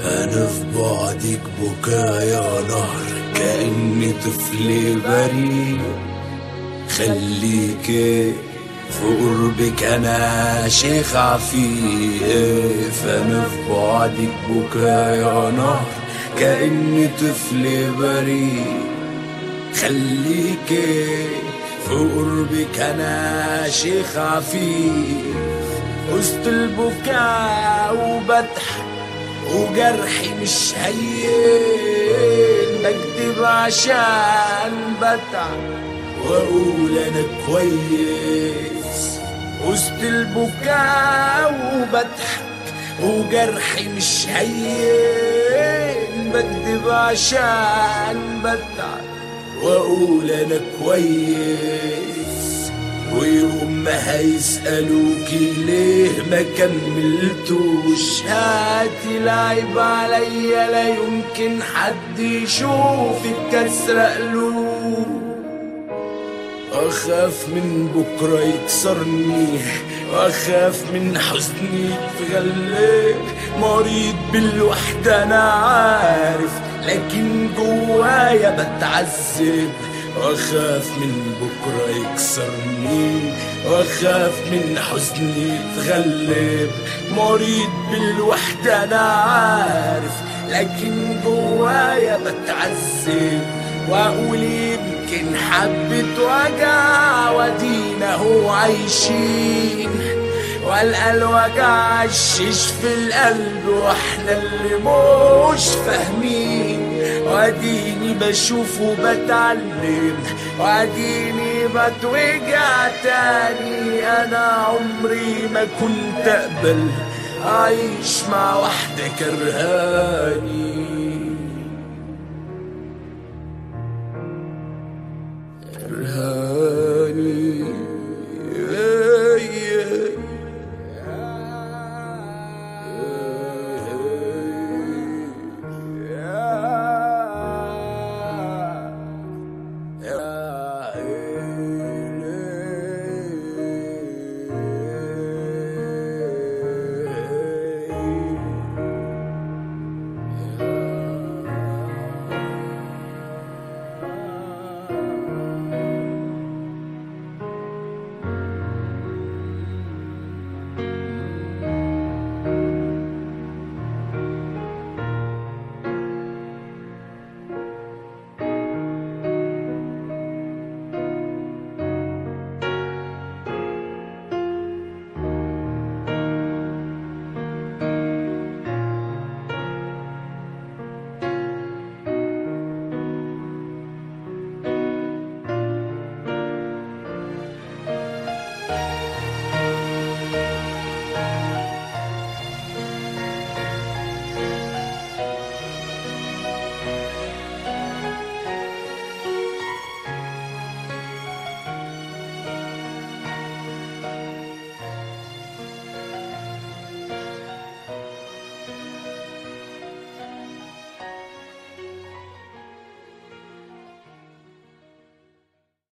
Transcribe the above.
أنا في بعدك بكايا نهر كأني طفل بريء خليك في قربك أنا شيخ عفيف أنا في بعدك بكايا نهر كأني طفل بريء خليك في قربك أنا شيخ عفيف وسط البكاء وبضحك وجرحي مش هين بكدب عشان بتعب واقول انا كويس وسط البكاء وبضحك وجرحي مش هين بكدب عشان بتعب واقول انا كويس ويوم ما هيسألوكي ليه ما كملتوش هاتي العيب عليا لا يمكن حد يشوفك كسر قلوب أخاف من بكرة يكسرني وأخاف من حزني يتغلب مريض بالوحدة أنا عارف لكن جوايا بتعذب واخاف من بكرة يكسرني واخاف من حزني يتغلب مريض بالوحدة انا عارف لكن جوايا بتعذب واقول يمكن حبة وجع ودينا هو عايشين والقى الوجع عشش في القلب واحنا اللي مش فاهمين واديني بشوف وبتعلم واديني بتوجع تاني انا عمري ما كنت اقبل اعيش مع واحدة كرهاني